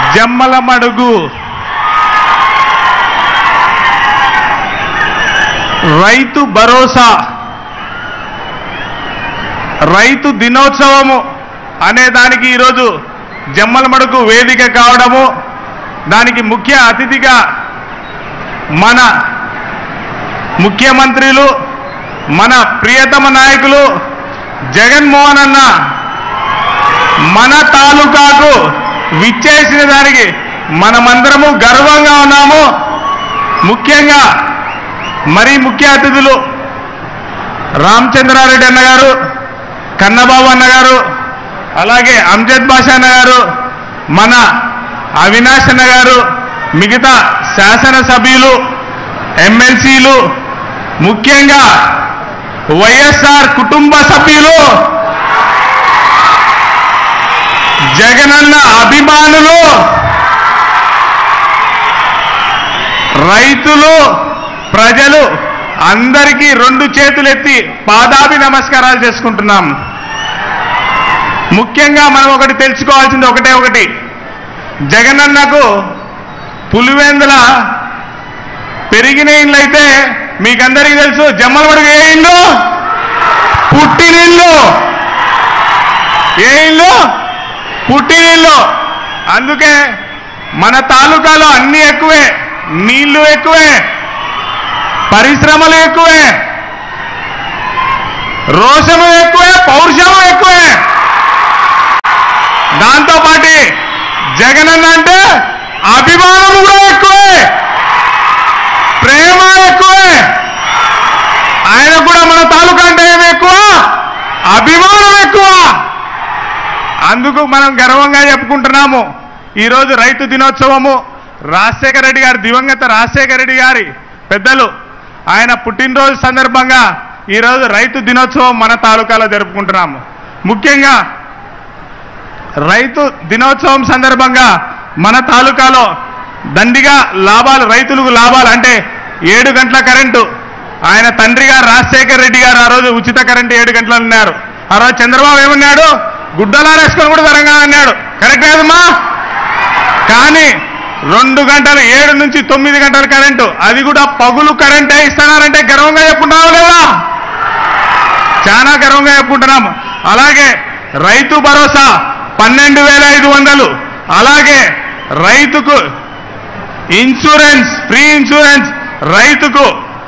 జమ్మల మడుగు రైతు భరోసా రైతు దినోత్సవము అనే దానికి ఈరోజు జమ్మల మడుగు వేదిక కావడము దానికి ముఖ్య అతిథిగా మన ముఖ్యమంత్రులు మన ప్రియతమ నాయకులు జగన్మోహన్ అన్న మన తాలూకాకు విచ్చేసిన దానికి మనమందరము గర్వంగా ఉన్నాము ముఖ్యంగా మరీ ముఖ్య అతిథులు రామచంద్రారెడ్డి అన్న గారు కన్నబాబు అన్న గారు అలాగే అంజద్ బాషా అన్న గారు మన అవినాష్ అన్న గారు మిగతా శాసనసభ్యులు ఎమ్మెల్సీలు ముఖ్యంగా వైఎస్ఆర్ కుటుంబ సభ్యులు జగనన్న అభిమానులు రైతులు ప్రజలు అందరికీ రెండు చేతులెత్తి పాదాభి నమస్కారాలు చేసుకుంటున్నాం ముఖ్యంగా మనం ఒకటి తెలుసుకోవాల్సింది ఒకటే ఒకటి జగనన్నకు పులివెందుల పెరిగిన ఇండ్లు అయితే మీకందరికీ తెలుసు జమ్మలమడుగు ఏ ఇల్లు పుట్టిన ఇల్లు ఏ ఇల్లు పుట్టిన ఇల్లు అందుకే మన తాలూకాలో అన్ని ఎక్కువే నీళ్లు ఎక్కువే పరిశ్రమలు ఎక్కువే రోషము ఎక్కువే పౌరుషము ఎక్కువే దాంతో పాటు జగనన్న అంటే అభిమానం కూడా ఎక్కువే ప్రేమ ఎక్కువే ఆయన కూడా మన తాలూకా అంటే ఏమి ఎక్కువ అభిమానం ఎక్కువ అందుకు మనం గర్వంగా చెప్పుకుంటున్నాము ఈరోజు రైతు దినోత్సవము రాజశేఖర రెడ్డి గారి దివంగత రాజశేఖర రెడ్డి గారి పెద్దలు ఆయన పుట్టినరోజు సందర్భంగా ఈరోజు రైతు దినోత్సవం మన తాలూకాలో జరుపుకుంటున్నాము ముఖ్యంగా రైతు దినోత్సవం సందర్భంగా మన తాలూకాలో దండిగా లాభాలు రైతులకు లాభాలు అంటే ఏడు గంటల కరెంటు ఆయన తండ్రి గారు రాజశేఖర రెడ్డి గారు ఆ రోజు ఉచిత కరెంటు ఏడు గంటలు అన్నారు ఆ రోజు చంద్రబాబు ఏమన్నాడు గుడ్డలారేసుకొని కూడా తెలంగాణ అన్నాడు కరెక్ట్ కాదమ్మా కానీ రెండు గంటలు ఏడు నుంచి తొమ్మిది గంటల కరెంటు అది కూడా పగులు కరెంటే ఇస్తున్నారంటే గర్వంగా చెప్పుకుంటున్నాము లేదా చాలా గర్వంగా చెప్పుకుంటున్నాము అలాగే రైతు భరోసా పన్నెండు వేల ఐదు వందలు అలాగే రైతుకు ఇన్సూరెన్స్ ఫ్రీ ఇన్సూరెన్స్ రైతుకు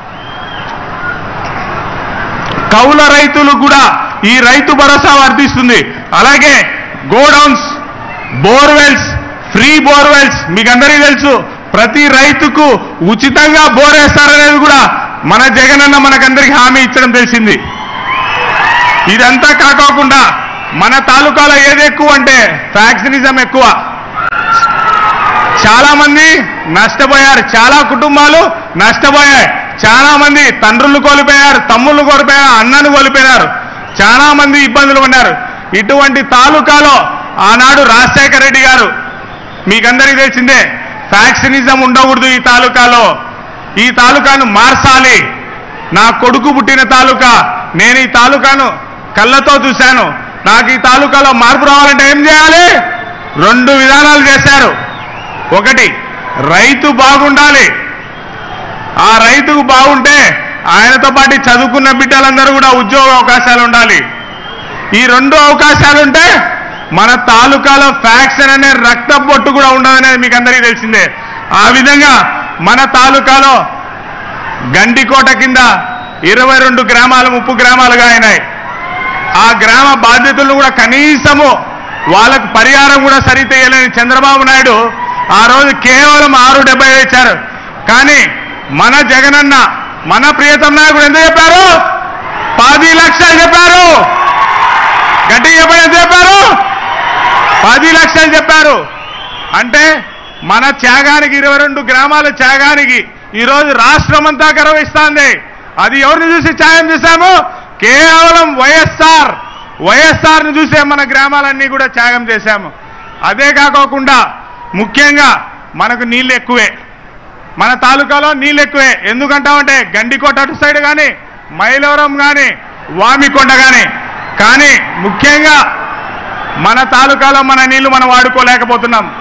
కౌల రైతులు కూడా ఈ రైతు భరోసా వర్తిస్తుంది అలాగే గోడౌన్స్ బోర్వెల్స్ ఫ్రీ బోర్వెల్స్ మీకు అందరికీ తెలుసు ప్రతి రైతుకు ఉచితంగా బోర్ వేస్తారనేది కూడా మన జగనన్న మనకందరికి హామీ ఇచ్చడం తెలిసింది ఇదంతా కాకోకుండా మన తాలూకాలో ఏది ఎక్కువ అంటే ఫ్యాక్సినిజం ఎక్కువ చాలా మంది నష్టపోయారు చాలా కుటుంబాలు నష్టపోయాయి చాలా మంది తండ్రులు కోల్పోయారు తమ్ముళ్ళు కోల్పోయారు అన్నను కోల్పోయినారు చాలా మంది ఇబ్బందులు పడ్డారు ఇటువంటి తాలూకాలో ఆనాడు రాజశేఖర రెడ్డి గారు మీకందరికీ తెలిసిందే ఫ్యాక్సినిజం ఉండకూడదు ఈ తాలూకాలో ఈ తాలూకాను మార్చాలి నా కొడుకు పుట్టిన తాలూకా నేను ఈ తాలూకాను కళ్ళతో చూశాను నాకు ఈ తాలూకాలో మార్పు రావాలంటే ఏం చేయాలి రెండు విధానాలు చేశారు ఒకటి రైతు బాగుండాలి ఆ రైతుకు బాగుంటే ఆయనతో పాటు చదువుకున్న బిడ్డలందరూ కూడా ఉద్యోగ అవకాశాలు ఉండాలి ఈ రెండు అవకాశాలుంటే మన తాలూకాలో ఫ్యాక్షన్ అనే రక్త బొట్టు కూడా ఉండదనేది మీకు అందరికీ తెలిసిందే ఆ విధంగా మన తాలూకాలో గండికోట కింద ఇరవై రెండు గ్రామాలు ముప్పు గ్రామాలుగా అయినాయి ఆ గ్రామ బాధ్యతలను కూడా కనీసము వాళ్ళకు పరిహారం కూడా సరితేయలేని చంద్రబాబు నాయుడు ఆ రోజు కేవలం ఆరు డెబ్బై ఇచ్చారు కానీ మన జగనన్న మన ప్రియతమ నాయకుడు ఎంత చెప్పారు పది లక్షలు చెప్పారు గట్టి చెప్పండి ఎంత చెప్పారు పది లక్షలు చెప్పారు అంటే మన త్యాగానికి ఇరవై రెండు గ్రామాల త్యాగానికి ఈరోజు రాష్ట్రం అంతా గర్వహిస్తోంది అది ఎవరిని చూసి త్యాగం చేశాము కేవలం వైఎస్ఆర్ వైఎస్ఆర్ ని చూసే మన గ్రామాలన్నీ కూడా త్యాగం చేశాము అదే కాకోకుండా ముఖ్యంగా మనకు నీళ్ళు ఎక్కువే మన తాలూకాలో నీళ్ళు ఎక్కువే ఎందుకంటామంటే గండికోట అటు సైడ్ కానీ మైలవరం కానీ వామికొండ కానీ కానీ ముఖ్యంగా మన తాలూకాలో మన నీళ్లు మనం వాడుకోలేకపోతున్నాం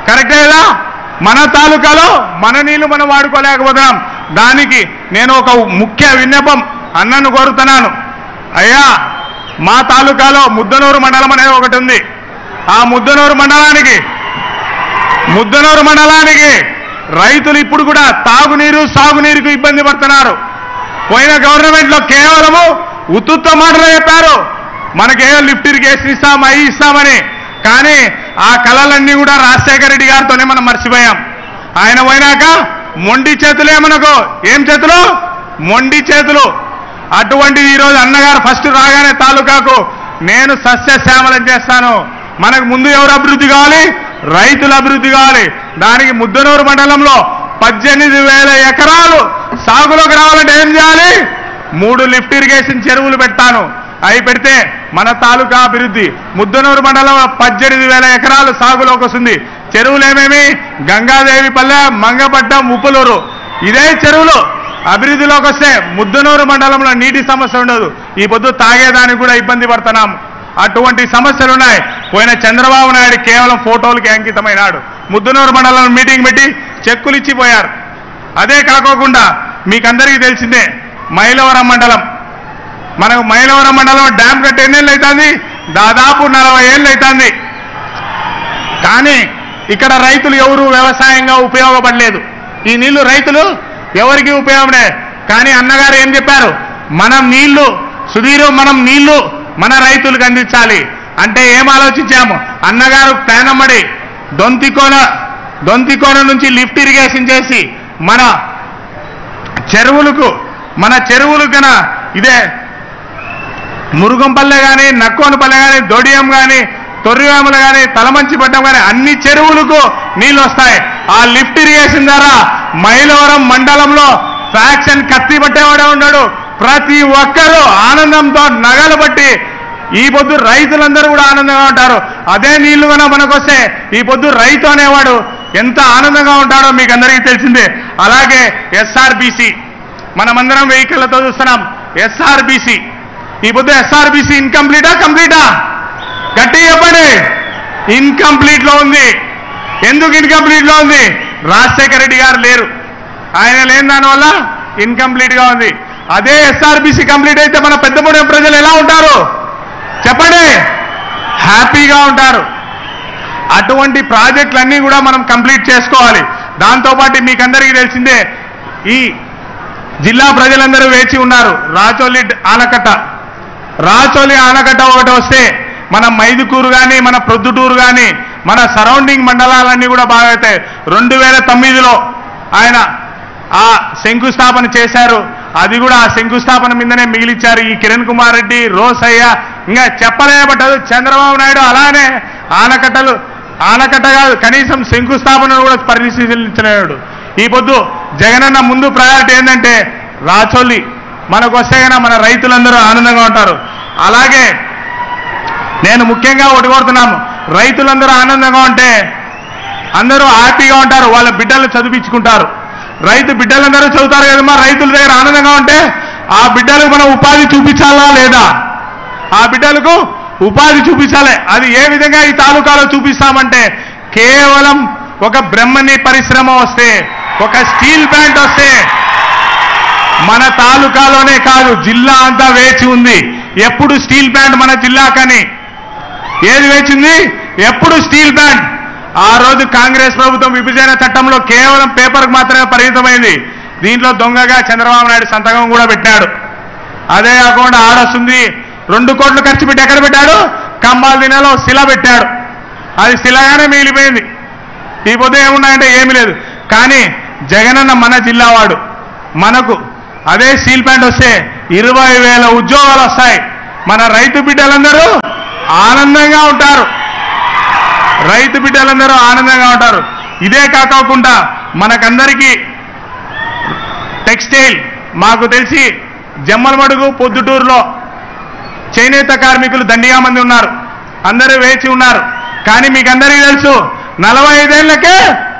కరెక్టే కదా మన తాలూకాలో మన నీళ్లు మనం వాడుకోలేకపోతున్నాం దానికి నేను ఒక ముఖ్య విన్నపం అన్నను కోరుతున్నాను అయ్యా మా తాలూకాలో ముద్దనూరు మండలం అనేది ఒకటి ఉంది ఆ ముద్దనూరు మండలానికి ముద్దనూరు మండలానికి రైతులు ఇప్పుడు కూడా తాగునీరు సాగునీరుకు ఇబ్బంది పడుతున్నారు పోయిన గవర్నమెంట్ లో కేవలము ఉత్తుత్త మాటలు చెప్పారు మనకేమో లిఫ్ట్ ఇరిగేషన్ ఇస్తాం అవి ఇస్తామని కానీ ఆ కళలన్నీ కూడా రాజశేఖర రెడ్డి గారితోనే మనం మర్చిపోయాం ఆయన పోయినాక మొండి చేతులే మనకు ఏం చేతులు మొండి చేతులు అటువంటిది ఈరోజు అన్నగారు ఫస్ట్ రాగానే తాలూకాకు నేను సస్యశ్యామలం చేస్తాను మనకు ముందు ఎవరు అభివృద్ధి కావాలి రైతుల అభివృద్ధి కావాలి దానికి ముద్దనూరు మండలంలో పద్దెనిమిది వేల ఎకరాలు సాగులోకి రావాలంటే ఏం చేయాలి మూడు లిఫ్ట్ ఇరిగేషన్ చెరువులు పెడతాను అవి పెడితే మన తాలూకా అభివృద్ధి ముద్దనూరు మండలంలో పద్దెనిమిది వేల ఎకరాలు సాగులోకి వస్తుంది చెరువులు ఏమేమి గంగాదేవి పల్లె మంగపట్నం ఉప్పులూరు ఇదే చెరువులు అభివృద్ధిలోకి వస్తే ముద్దనూరు మండలంలో నీటి సమస్య ఉండదు ఈ పొద్దు తాగేదానికి కూడా ఇబ్బంది పడుతున్నాం అటువంటి సమస్యలు ఉన్నాయి పోయిన చంద్రబాబు నాయుడు కేవలం ఫోటోలకి అంకితమైనాడు ముద్దనూరు మండలంలో మీటింగ్ పెట్టి చెక్కులు ఇచ్చిపోయారు అదే కాకోకుండా మీకందరికీ తెలిసిందే మైలవరం మండలం మనకు మైలవరం మండలం డ్యామ్ కట్టి ఎన్నేళ్ళు అవుతుంది దాదాపు నలభై ఏళ్ళు అవుతుంది కానీ ఇక్కడ రైతులు ఎవరు వ్యవసాయంగా ఉపయోగపడలేదు ఈ నీళ్లు రైతులు ఎవరికి ఉపయోగపడే కానీ అన్నగారు ఏం చెప్పారు మనం నీళ్లు సుధీరు మనం నీళ్లు మన రైతులకు అందించాలి అంటే ఏం ఆలోచించాము అన్నగారు పేనమ్మడి దొంతికోన దొంతికోన నుంచి లిఫ్ట్ ఇరిగేషన్ చేసి మన చెరువులకు మన చెరువులు కన ఇదే మురుగంపల్లె కానీ నక్కోనపల్లె కానీ దొడియం కానీ తొర్రివేములు కానీ తలమంచిపట్నం కానీ అన్ని చెరువులకు నీళ్లు వస్తాయి ఆ లిఫ్ట్ ఇరిగేషన్ ద్వారా మైలవరం మండలంలో ఫ్యాక్షన్ కత్తి పట్టేవాడే ఉన్నాడు ప్రతి ఒక్కరూ ఆనందంతో నగలు బట్టి ఈ పొద్దు రైతులందరూ కూడా ఆనందంగా ఉంటారు అదే నీళ్లు కనుక మనకు వస్తే ఈ పొద్దు రైతు అనేవాడు ఎంత ఆనందంగా ఉంటాడో మీకు అందరికీ తెలిసిందే అలాగే ఎస్ఆర్బిసి మనమందరం వెహికల్లతో చూస్తున్నాం ఎస్ఆర్బిసి ఈ పొద్దు ఎస్ఆర్బిసి ఇన్కంప్లీటా కంప్లీటా గట్టి చెప్పండి ఇన్కంప్లీట్ లో ఉంది ఎందుకు ఇన్కంప్లీట్ లో ఉంది రాజశేఖర రెడ్డి గారు లేరు ఆయన లేని దానివల్ల ఇన్కంప్లీట్ గా ఉంది అదే ఎస్ఆర్బిసి కంప్లీట్ అయితే మన పెద్దమూడెం ప్రజలు ఎలా ఉంటారు చెప్పండి హ్యాపీగా ఉంటారు అటువంటి ప్రాజెక్టులన్నీ కూడా మనం కంప్లీట్ చేసుకోవాలి దాంతోపాటు మీకందరికీ తెలిసిందే ఈ జిల్లా ప్రజలందరూ వేచి ఉన్నారు రాచోలి ఆనకట్ట రాచోలి ఆనకట్ట ఒకటి వస్తే మన మైదుకూరు కానీ మన ప్రొద్దుటూరు కానీ మన సరౌండింగ్ మండలాలన్నీ కూడా బాగా అవుతాయి రెండు వేల తొమ్మిదిలో ఆయన ఆ శంకుస్థాపన చేశారు అది కూడా ఆ శంకుస్థాపన మీదనే మిగిలిచ్చారు ఈ కిరణ్ కుమార్ రెడ్డి రోసయ్య ఇంకా చెప్పలేబట్టదు చంద్రబాబు నాయుడు అలానే ఆనకట్టలు ఆనకట్ట కాదు కనీసం శంకుస్థాపనను కూడా పరిశీలించలేడు ఈ పొద్దు జగనన్న ముందు ప్రయారిటీ ఏంటంటే రాచోలి మనకు వస్తే కనుక మన రైతులందరూ ఆనందంగా ఉంటారు అలాగే నేను ముఖ్యంగా ఒకటి కోరుతున్నాము రైతులందరూ ఆనందంగా ఉంటే అందరూ హ్యాపీగా ఉంటారు వాళ్ళ బిడ్డలు చదివించుకుంటారు రైతు బిడ్డలందరూ చదువుతారు కదమ్మా రైతుల దగ్గర ఆనందంగా ఉంటే ఆ బిడ్డలకు మనం ఉపాధి చూపించాలా లేదా ఆ బిడ్డలకు ఉపాధి చూపించాలి అది ఏ విధంగా ఈ తాలూకాలో చూపిస్తామంటే కేవలం ఒక బ్రహ్మని పరిశ్రమ వస్తే ఒక స్టీల్ ప్లాంట్ వస్తే మన తాలూకాలోనే కాదు జిల్లా అంతా వేచి ఉంది ఎప్పుడు స్టీల్ ప్లాంట్ మన జిల్లాకని ఏది వేచింది ఎప్పుడు స్టీల్ ప్లాంట్ ఆ రోజు కాంగ్రెస్ ప్రభుత్వం విభజన చట్టంలో కేవలం పేపర్కి మాత్రమే పరిమితమైంది దీంట్లో దొంగగా చంద్రబాబు నాయుడు సంతకం కూడా పెట్టాడు అదే కాకుండా ఆడొస్తుంది రెండు కోట్లు ఖర్చు పెట్టి ఎక్కడ పెట్టాడు కంబాల దినలో శిల పెట్టాడు అది శిలగానే మిగిలిపోయింది ఈ పొద్దు ఏమున్నాయంటే ఏమీ లేదు కానీ జగనన్న మన జిల్లా వాడు మనకు అదే స్టీల్ ప్లాంట్ వస్తే ఇరవై వేల ఉద్యోగాలు వస్తాయి మన రైతు బిడ్డలందరూ ఆనందంగా ఉంటారు రైతు బిడ్డలందరూ ఆనందంగా ఉంటారు ఇదే కాకోకుండా మనకందరికీ టెక్స్టైల్ మాకు తెలిసి జమ్మలమడుగు పొద్దుటూరులో చేనేత కార్మికులు దండిగా మంది ఉన్నారు అందరూ వేచి ఉన్నారు కానీ మీకు అందరికీ తెలుసు నలభై ఐదేళ్లకే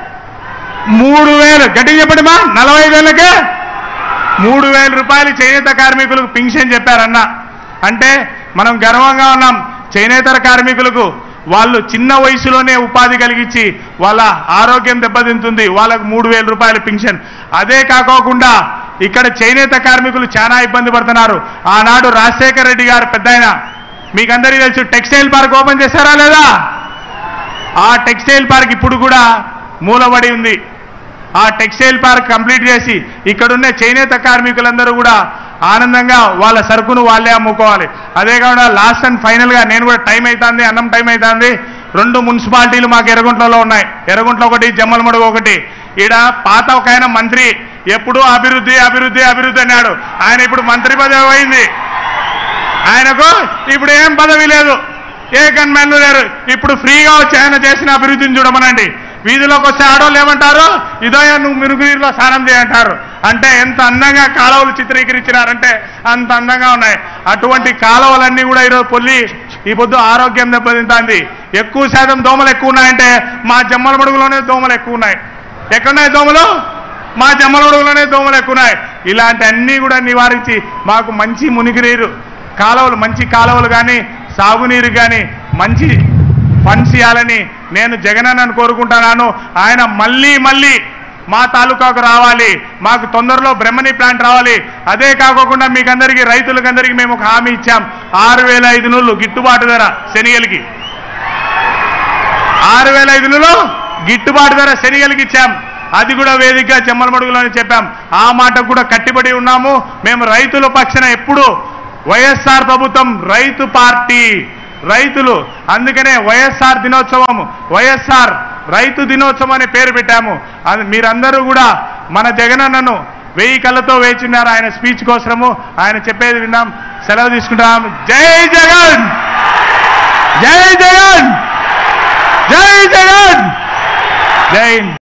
మూడు వేలు గట్టిగా చెప్పండి మా నలభై ఐదేళ్లకే మూడు వేల రూపాయలు చేనేత కార్మికులకు పింఛన్ చెప్పారన్న అంటే మనం గర్వంగా ఉన్నాం చేనేతర కార్మికులకు వాళ్ళు చిన్న వయసులోనే ఉపాధి కలిగించి వాళ్ళ ఆరోగ్యం దెబ్బతింటుంది వాళ్ళకు మూడు వేల రూపాయల పింఛన్ అదే కాకోకుండా ఇక్కడ చేనేత కార్మికులు చాలా ఇబ్బంది పడుతున్నారు ఆనాడు రాజశేఖర రెడ్డి గారు పెద్ద ఆయన మీకందరికీ తెలుసు టెక్స్టైల్ పార్క్ ఓపెన్ చేశారా లేదా ఆ టెక్స్టైల్ పార్క్ ఇప్పుడు కూడా మూలబడి ఉంది ఆ టెక్స్టైల్ పార్క్ కంప్లీట్ చేసి ఇక్కడున్న చేనేత కార్మికులందరూ కూడా ఆనందంగా వాళ్ళ సరుకును వాళ్ళే అమ్ముకోవాలి అదే కాకుండా లాస్ట్ అండ్ ఫైనల్ గా నేను కూడా టైం అవుతుంది అన్నం టైం అవుతుంది రెండు మున్సిపాలిటీలు మాకు ఎర్రగుంట్లలో ఉన్నాయి ఎర్రగుంట్ల ఒకటి జమ్మలమడుగు ఒకటి ఈడ పాత ఒక ఆయన మంత్రి ఎప్పుడూ అభివృద్ధి అభివృద్ధి అభివృద్ధి అన్నాడు ఆయన ఇప్పుడు మంత్రి పదవి అయింది ఆయనకు ఇప్పుడు ఏం పదవి లేదు ఏ గన్మెన్లు లేరు ఇప్పుడు ఫ్రీగా వచ్చి ఆయన చేసిన అభివృద్ధిని చూడమనండి వీధిలోకి వస్తే ఆడోళ్ళు ఏమంటారు ఇదో నువ్వు మిరుగునీరులో స్నానం చేయంటారు అంటే ఎంత అందంగా కాలువలు చిత్రీకరించినారంటే అంత అందంగా ఉన్నాయి అటువంటి కాలువలన్నీ కూడా ఈరోజు పొల్లి ఈ పొద్దు ఆరోగ్యం దెబ్బతింటుంది ఎక్కువ శాతం దోమలు ఎక్కువ ఉన్నాయంటే మా జమ్మల మడుగులోనే దోమలు ఎక్కువ ఉన్నాయి ఎక్కడున్నాయి దోమలు మా జమ్మలమడుగులోనే దోమలు ఎక్కువ ఉన్నాయి ఇలాంటి అన్నీ కూడా నివారించి మాకు మంచి మునిగినీరు కాలువలు మంచి కాలువలు కానీ సాగునీరు కానీ మంచి ఫండ్స్ ఇవ్వాలని నేను జగనన్నను కోరుకుంటున్నాను ఆయన మళ్ళీ మళ్ళీ మా తాలూకాకు రావాలి మాకు తొందరలో బ్రహ్మణి ప్లాంట్ రావాలి అదే కాకోకుండా మీకు అందరికీ రైతులకు అందరికీ మేము ఒక హామీ ఇచ్చాం ఆరు వేల ఐదు నూళ్ళు గిట్టుబాటు ధర శనిగలికి ఆరు వేల ఐదు నెలలు గిట్టుబాటు ధర శనిగలికి ఇచ్చాం అది కూడా వేదికగా చెమ్మలమడుగులని చెప్పాం ఆ మాట కూడా కట్టిబడి ఉన్నాము మేము రైతుల పక్షాన ఎప్పుడు వైఎస్ఆర్ ప్రభుత్వం రైతు పార్టీ రైతులు అందుకనే వైఎస్ఆర్ దినోత్సవం వైఎస్ఆర్ రైతు దినోత్సవం అనే పేరు పెట్టాము అది మీరందరూ కూడా మన జగనన్నను వెయ్యి కళ్ళతో వేచున్నారు ఆయన స్పీచ్ కోసము ఆయన చెప్పేది విన్నాం సెలవు తీసుకుంటాం జై జగన్ జై జగన్ జై జగన్ జై హింద్